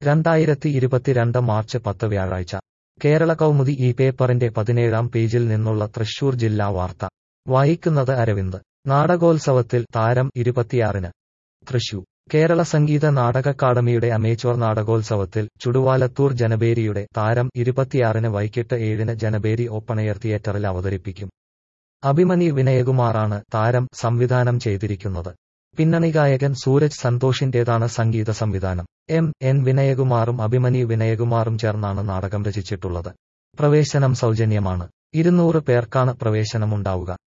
രണ്ടായിരത്തി ഇരുപത്തിരണ്ട് മാർച്ച് പത്ത് വ്യാഴാഴ്ച കേരള കൗമുദി ഈ പേപ്പറിന്റെ പതിനേഴാം പേജിൽ നിന്നുള്ള തൃശൂർ ജില്ലാ വാർത്ത വായിക്കുന്നത് അരവിന്ദ് നാടകോത്സവത്തിൽ താരം ഇരുപത്തിയാറിന് തൃശൂർ കേരള സംഗീത നാടക അക്കാദമിയുടെ അമേച്വർ നാടകോത്സവത്തിൽ ചുടുവാലത്തൂർ ജനബേരിയുടെ താരം ഇരുപത്തിയാറിന് വൈകിട്ട് ഏഴിന് ജനബേരി ഓപ്പണെയർ തിയേറ്ററിൽ അവതരിപ്പിക്കും അഭിമന്യു വിനയകുമാറാണ് താരം സംവിധാനം ചെയ്തിരിക്കുന്നത് പിന്നണി ഗായകൻ സൂരജ് സന്തോഷിന്റേതാണ് സംഗീത സംവിധാനം എം എൻ വിനയകുമാറും അഭിമന്യു വിനയകുമാറും ചേർന്നാണ് നാടകം രചിച്ചിട്ടുള്ളത് പ്രവേശനം സൗജന്യമാണ് ഇരുന്നൂറ് പേർക്കാണ് പ്രവേശനമുണ്ടാവുക